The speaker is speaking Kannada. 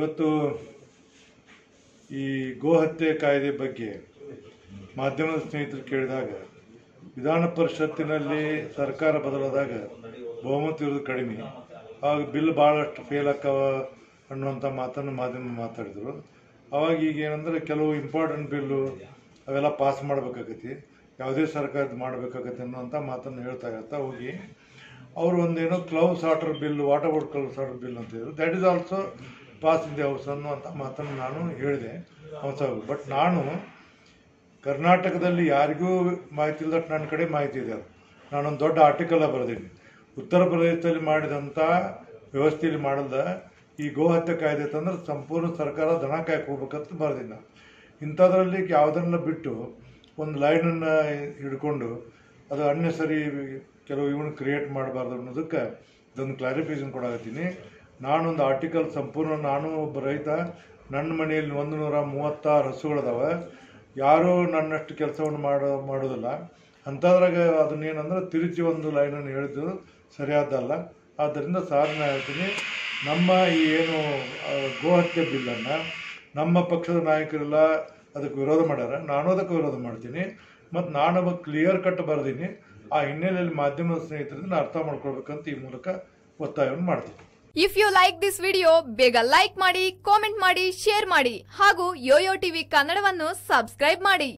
ಇವತ್ತು ಈ ಗೋಹತ್ಯೆ ಕಾಯ್ದೆ ಬಗ್ಗೆ ಮಾಧ್ಯಮದ ಸ್ನೇಹಿತರು ಕೇಳಿದಾಗ ವಿಧಾನ ಪರಿಷತ್ತಿನಲ್ಲಿ ಸರ್ಕಾರ ಬದಲಾದಾಗ ಬಹುಮತ ಇರೋದು ಕಡಿಮೆ ಆವಾಗ ಬಿಲ್ ಭಾಳಷ್ಟು ಫೇಲ್ ಆಕ್ಕವ ಅನ್ನುವಂಥ ಮಾತನ್ನು ಮಾಧ್ಯಮ ಮಾತಾಡಿದರು ಅವಾಗ ಈಗ ಏನಂದ್ರೆ ಕೆಲವು ಇಂಪಾರ್ಟೆಂಟ್ ಬಿಲ್ಲು ಅವೆಲ್ಲ ಪಾಸ್ ಮಾಡ್ಬೇಕಾಗತಿ ಯಾವುದೇ ಸರ್ಕಾರದ ಮಾಡಬೇಕಾಗತ್ತೆ ಅನ್ನುವಂಥ ಮಾತನ್ನು ಹೇಳ್ತಾ ಹೇಳ್ತಾ ಹೋಗಿ ಅವರು ಒಂದೇನೋ clause water bill water board clause water bill ಅಂತ ಹೇಳಿದ್ರು that is also pass in the house ಅನ್ನುವಂಥ ಮಾತನ್ನು ನಾನು ಹೇಳಿದೆ ಹೊಸ ಬಟ್ ನಾನು ಕರ್ನಾಟಕದಲ್ಲಿ ಯಾರಿಗೂ ಮಾಹಿತಿ ಇಲ್ಲದಟ್ಟು ನನ್ನ ಕಡೆ ಮಾಹಿತಿ ಇದೆ ಅದು ನಾನೊಂದು ದೊಡ್ಡ ಆರ್ಟಿಕಲ್ ಬರೆದೀನಿ ಉತ್ತರ ಪ್ರದೇಶದಲ್ಲಿ ಮಾಡಿದಂಥ ವ್ಯವಸ್ಥೆಯಲ್ಲಿ ಮಾಡಲ್ದ ಈ ಗೋಹತ್ಯೆ ಕಾಯ್ದೆ ತಂದ್ರೆ ಸಂಪೂರ್ಣ ಸರ್ಕಾರ ದನ ಕಾಯಕ್ಕೆ ಹೋಗ್ಬೇಕಂತ ಬರೆದಿನಿ ನಾನು ಇಂಥದ್ರಲ್ಲಿ ಯಾವುದನ್ನ ಬಿಟ್ಟು ಒಂದು ಲೈನನ್ನು ಹಿಡ್ಕೊಂಡು ಅದು ಅನ್ನೆಸರಿ ಕೆಲವು ಇವನು ಕ್ರಿಯೇಟ್ ಮಾಡಬಾರ್ದು ಅನ್ನೋದಕ್ಕೆ ಇದೊಂದು ಕ್ಲಾರಿಫಿಕೇಶನ್ ಕೊಡಾಕತ್ತೀನಿ ನಾನೊಂದು ಆರ್ಟಿಕಲ್ ಸಂಪೂರ್ಣ ನಾನು ಒಬ್ಬ ರೈತ ನನ್ನ ಮನೆಯಲ್ಲಿ ಒಂದು ನೂರ ಮೂವತ್ತಾರು ಹಸುಗಳದಾವೆ ಯಾರೂ ನನ್ನಷ್ಟು ಕೆಲಸವನ್ನು ಮಾಡೋ ಮಾಡೋದಿಲ್ಲ ಅಂಥದ್ರಾಗ ಅದನ್ನೇನಂದ್ರೆ ತಿರುಚಿ ಒಂದು ಲೈನನ್ನು ಹೇಳಿದ್ದು ಸರಿಯಾದಲ್ಲ ಆದ್ದರಿಂದ ಸಾರ್ ನಾನು ಹೇಳ್ತೀನಿ ನಮ್ಮ ಈ ಏನು ಆ, ಗೋಹತ್ಯೆ ಬಿಲ್ಲನ್ನು ನಮ್ಮ ಪಕ್ಷದ ನಾಯಕರೆಲ್ಲ ಅದಕ್ಕೆ ವಿರೋಧ ಮಾಡ್ಯಾರ ನಾನು ಅದಕ್ಕೆ ವಿರೋಧ ಮಾಡ್ತೀನಿ ಮತ್ತು ನಾನೊಬ್ಬ ಕ್ಲಿಯರ್ ಕಟ್ ಬರೆದೀನಿ ಆ ಹಿನ್ನೆಲೆಯಲ್ಲಿ ಮಾಧ್ಯಮದ ಸ್ನೇಹಿತರಿಂದ ಅರ್ಥ ಮಾಡ್ಕೊಳ್ಬೇಕಂತ ಈ ಮೂಲಕ ಒತ್ತಾಯವನ್ನು ಮಾಡ್ತೀನಿ if you like this video ಬೇಗ ಲೈಕ್ ಮಾಡಿ ಕಾಮೆಂಟ್ ಮಾಡಿ ಶೇರ್ ಮಾಡಿ ಹಾಗೂ ಯೋಯೋ ಟಿವಿ ಕನ್ನಡವನ್ನು ಸಬ್ಸ್ಕ್ರೈಬ್ ಮಾಡಿ